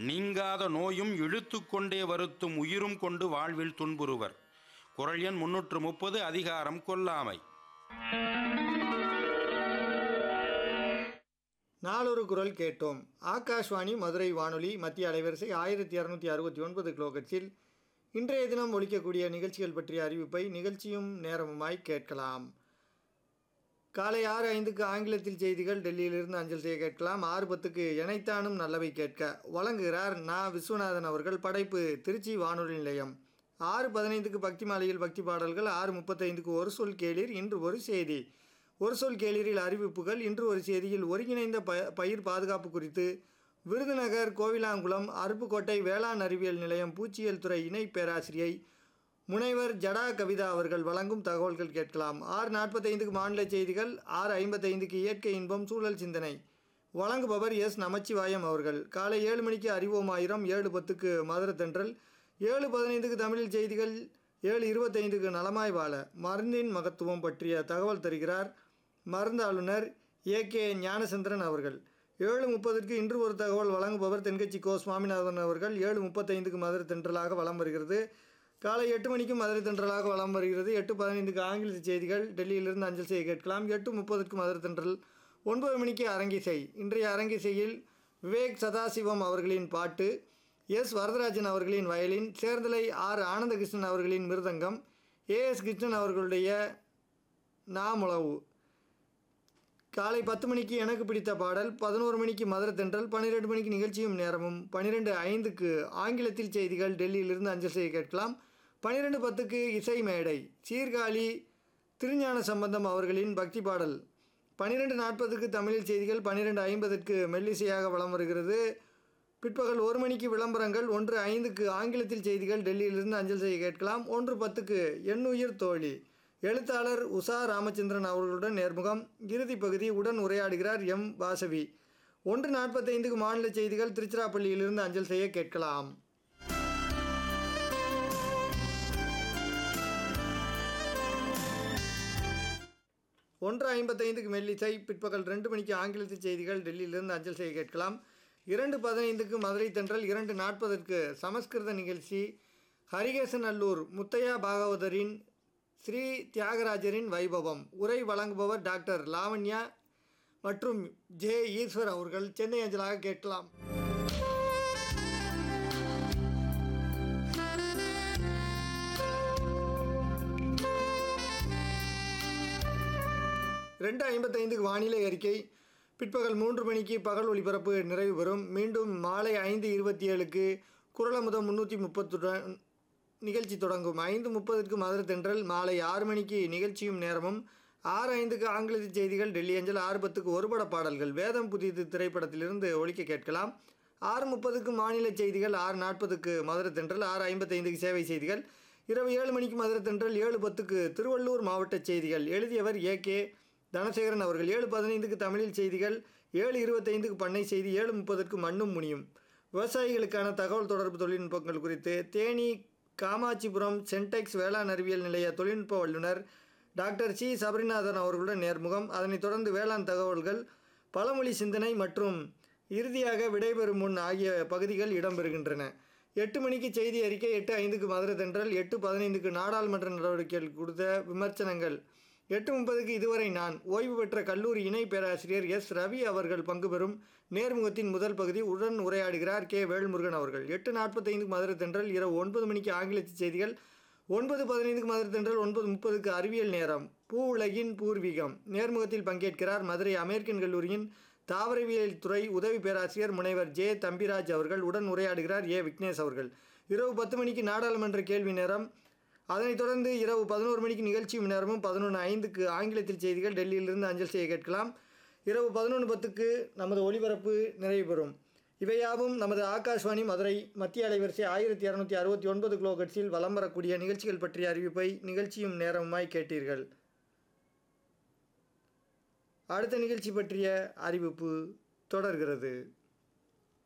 நீங்காத நோயும் இழுத்து கொண்டே வருத்தும் உயிரும் கொண்டு வாழ்வில் துன்புறுவர் குரல் எண் முன்னூற்று முப்பது அதிகாரம் கொல்லாமை நாளொரு குரல் கேட்டோம் ஆகாஷ்வாணி மதுரை வானொலி மத்திய அலைவரிசை ஆயிரத்தி இரநூத்தி அறுபத்தி ஒன்பது கிலோகட்ஸில் இன்றைய தினம் ஒலிக்கக்கூடிய நிகழ்ச்சிகள் பற்றிய அறிவிப்பை நிகழ்ச்சியும் நேரமுமாய் கேட்கலாம் காலை ஆறு ஐந்துக்கு ஆங்கிலத்தில் செய்திகள் டெல்லியிலிருந்து அஞ்சல் செய்ய கேட்கலாம் ஆறு பத்துக்கு இணைத்தானும் நல்லவை கேட்க வழங்குகிறார் நா விஸ்வநாதன் அவர்கள் படைப்பு திருச்சி வானொலி நிலையம் ஆறு பதினைந்துக்கு பக்தி மாலையில் பக்தி பாடல்கள் ஆறு முப்பத்தைந்துக்கு ஒரு சொல் கேளீர் இன்று ஒரு செய்தி ஒரு சொல் கேளீரில் அறிவிப்புகள் இன்று ஒரு செய்தியில் ஒருங்கிணைந்த ப பயிர் பாதுகாப்பு குறித்து விருதுநகர் கோவிலாங்குளம் அருப்புக்கோட்டை வேளாண் அறிவியல் நிலையம் பூச்சியியல் துறை இணை பேராசிரியை முனைவர் ஜடா கவிதா அவர்கள் வழங்கும் தகவல்கள் கேட்கலாம் ஆறு நாற்பத்தைந்துக்கு மாநில செய்திகள் ஆறு ஐம்பத்தைந்துக்கு இயற்கை இன்பம் சூழல் சிந்தனை வழங்குபவர் எஸ் நமச்சிவாயம் அவர்கள் காலை ஏழு மணிக்கு அறிவோம் ஆயிரம் ஏழு பத்துக்கு மதுரை தென்றல் ஏழு பதினைந்துக்கு தமிழில் செய்திகள் ஏழு இருபத்தைந்துக்கு நலமாய் வாழ மருந்தின் மகத்துவம் பற்றிய தகவல் தருகிறார் மருந்தாளுநர் ஏ கே ஞானசந்திரன் அவர்கள் ஏழு முப்பதுக்கு இன்று ஒரு தகவல் வழங்குபவர் தென்கட்சி கோ சுவாமிநாதன் அவர்கள் ஏழு முப்பத்தைந்துக்கு மதுரை தென்றலாக வலம் வருகிறது காலை எட்டு மணிக்கு மதுரை தென்றலாக வலம் வருகிறது எட்டு பதினைந்துக்கு ஆங்கில செய்திகள் டெல்லியிலிருந்து அஞ்சல் செய்ய கேட்கலாம் எட்டு முப்பதுக்கு மதுரை தென்றல் ஒன்பது மணிக்கு அரங்கிசை இன்றைய அரங்கிசையில் விவேக் சதாசிவம் அவர்களின் பாட்டு எஸ் வரதராஜன் அவர்களின் வயலின் சேர்ந்தலை ஆர் ஆனந்தகிருஷ்ணன் அவர்களின் மிருதங்கம் ஏஎஸ் கிருஷ்ணன் அவர்களுடைய நாமுளவு காலை பத்து மணிக்கு எனக்கு பிடித்த பாடல் பதினோரு மணிக்கு மதுரை தென்றல் பன்னிரெண்டு மணிக்கு நிகழ்ச்சியும் நேரமும் பன்னிரெண்டு ஐந்துக்கு ஆங்கிலத்தில் செய்திகள் டெல்லியிலிருந்து அஞ்சல் செய்ய கேட்கலாம் பன்னிரெண்டு பத்துக்கு இசை மேடை சீர்காழி திருஞான சம்பந்தம் அவர்களின் பக்தி பாடல் பன்னிரெண்டு நாற்பதுக்கு தமிழில் செய்திகள் பன்னிரெண்டு ஐம்பதுக்கு மெல்லிசையாக வலம் வருகிறது பிற்பகல் ஒரு மணிக்கு விளம்பரங்கள் ஒன்று ஐந்துக்கு ஆங்கிலத்தில் செய்திகள் டெல்லியிலிருந்து அஞ்சல் செய்ய கேட்கலாம் ஒன்று பத்துக்கு எண்ணுயிர் தோழி எழுத்தாளர் உஷா ராமச்சந்திரன் அவர்களுடன் நேர்முகம் இறுதி பகுதி உடன் உரையாடுகிறார் எம் வாசவி ஒன்று நாற்பத்தைந்துக்கு மாநில செய்திகள் திருச்சிராப்பள்ளியிலிருந்து அஞ்சல் செய்ய கேட்கலாம் ஒன்று ஐம்பத்தைந்துக்கு மெல்லிசை பிற்பகல் ரெண்டு மணிக்கு ஆங்கிலத்தில் செய்திகள் டெல்லியிலிருந்து அஞ்சல் செய்ய கேட்கலாம் இரண்டு பதினைந்துக்கு மதுரை தென்றல் இரண்டு நாற்பதற்கு சமஸ்கிருத நிகழ்ச்சி ஹரிகேசன் அல்லூர் முத்தையா பாகவதரின் ஸ்ரீ தியாகராஜரின் வைபவம் உரை வழங்குபவர் டாக்டர் லாவண்யா மற்றும் ஜே ஈஸ்வர் அவர்கள் சென்னை அஞ்சலாக கேட்கலாம் ரெண்டு ஐம்பத்தைந்துக்கு வானிலை அறிக்கை பிற்பகல் மூன்று மணிக்கு பகல் ஒளிபரப்பு நிறைவு பெறும் மீண்டும் மாலை ஐந்து இருபத்தி ஏழுக்கு குரலமுதம் முன்னூற்றி முப்பத்துடன் நிகழ்ச்சி தொடங்கும் ஐந்து முப்பதுக்கு மதுரை தென்றல் மாலை ஆறு மணிக்கு நிகழ்ச்சியும் நேரமும் ஆறு ஐந்துக்கு ஆங்கில செய்திகள் டெல்லி அஞ்சல் ஆறு பத்துக்கு ஒருபட பாடல்கள் வேதம் புதிது திரைப்படத்திலிருந்து ஒழிக்க கேட்கலாம் ஆறு முப்பதுக்கு மாநில செய்திகள் ஆறு நாற்பதுக்கு மதுரை தென்றல் ஆறு ஐம்பத்தைந்துக்கு சேவை செய்திகள் இரவு ஏழு மணிக்கு மதுரை தென்றல் ஏழு பத்துக்கு திருவள்ளூர் மாவட்ட செய்திகள் எழுதியவர் ஏ கே தனசேகரன் அவர்கள் ஏழு பதினைந்துக்கு தமிழில் செய்திகள் ஏழு இருபத்தைந்துக்கு பண்ணை செய்தி ஏழு முப்பதுக்கு மண்ணும் முனியும் விவசாயிகளுக்கான தகவல் தொடர்பு தொழில்நுட்பங்கள் குறித்து தேனி காமாட்சிபுரம் சென்டெக்ஸ் வேளாண் அறிவியல் நிலைய தொழில்நுட்ப வல்லுநர் டாக்டர் சி சபரிநாதன் அவர்களுடன் நேர்முகம் அதனைத் தொடர்ந்து வேளாண் தகவல்கள் பழமொழி சிந்தனை மற்றும் இறுதியாக விடைபெறும் முன் ஆகிய பகுதிகள் இடம்பெறுகின்றன எட்டு மணிக்கு செய்தி அறிக்கை எட்டு ஐந்துக்கு மதுரை தென்றல் எட்டு பதினைந்துக்கு நாடாளுமன்ற நடவடிக்கைகள் கொடுத்த விமர்சனங்கள் எட்டு முப்பதுக்கு இதுவரை நான் ஓய்வு பெற்ற கல்லூரி இணை பேராசிரியர் எஸ் ரவி அவர்கள் பங்கு பெறும் நேர்முகத்தின் முதல் பகுதி உடன் உரையாடுகிறார் கே வேல்முருகன் அவர்கள் எட்டு நாற்பத்தைந்துக்கு மதுரை தென்றல் இரவு ஒன்பது மணிக்கு ஆங்கில செய்திகள் ஒன்பது பதினைந்துக்கு மதுரை தென்றல் ஒன்பது முப்பதுக்கு அறிவியல் நேரம் பூ உலகின் பூர்வீகம் நேர்முகத்தில் பங்கேற்கிறார் மதுரை அமெரிக்கன் கல்லூரியின் தாவரவியல் துறை உதவி பேராசிரியர் முனைவர் ஜே தம்பிராஜ் அவர்கள் உடன் உரையாடுகிறார் ஏ விக்னேஷ் அவர்கள் இரவு பத்து மணிக்கு நாடாளுமன்ற கேள்வி நேரம் அதனைத் தொடர்ந்து இரவு பதினோரு மணிக்கு நிகழ்ச்சியும் நேரமும் பதினொன்று ஐந்துக்கு ஆங்கிலத்தில் செய்திகள் டெல்லியிலிருந்து அஞ்சல் செய்ய கேட்கலாம் இரவு பதினொன்று பத்துக்கு நமது ஒளிபரப்பு நிறைவு பெறும் இவையாவும் நமது ஆகாஷ்வாணி மதுரை மத்திய அலைவரிசை ஆயிரத்தி இரநூத்தி அறுபத்தி ஒன்பது கிலோ கட்சியில் வலம் வரக்கூடிய நிகழ்ச்சிகள் பற்றிய அறிவிப்பை நிகழ்ச்சியும் நேரமுமாய் கேட்டீர்கள் அடுத்த நிகழ்ச்சி பற்றிய அறிவிப்பு தொடர்கிறது